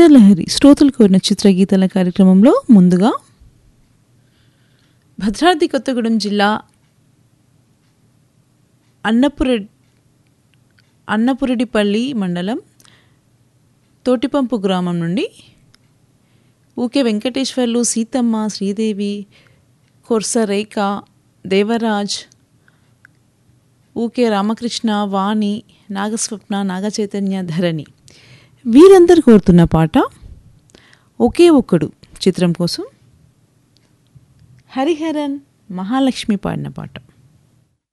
చిత్రలహరి శ్రోతలు కోరిన చిత్రగీతల కార్యక్రమంలో ముందుగా భద్రాద్రి కొత్తగూడెం జిల్లా అన్నపురె అన్నపురెడ్డిపల్లి మండలం తోటిపంపు గ్రామం నుండి ఊకే వెంకటేశ్వర్లు సీతమ్మ శ్రీదేవి కొర్స రేఖ దేవరాజ్ ఊకే రామకృష్ణ వాణి నాగస్వప్న నాగచైతన్య ధరణి వీరందరు కోరుతున్న పాట ఒకే ఒక్కడు చిత్రం కోసం హరిహరన్ మహాలక్ష్మి పాడిన పాట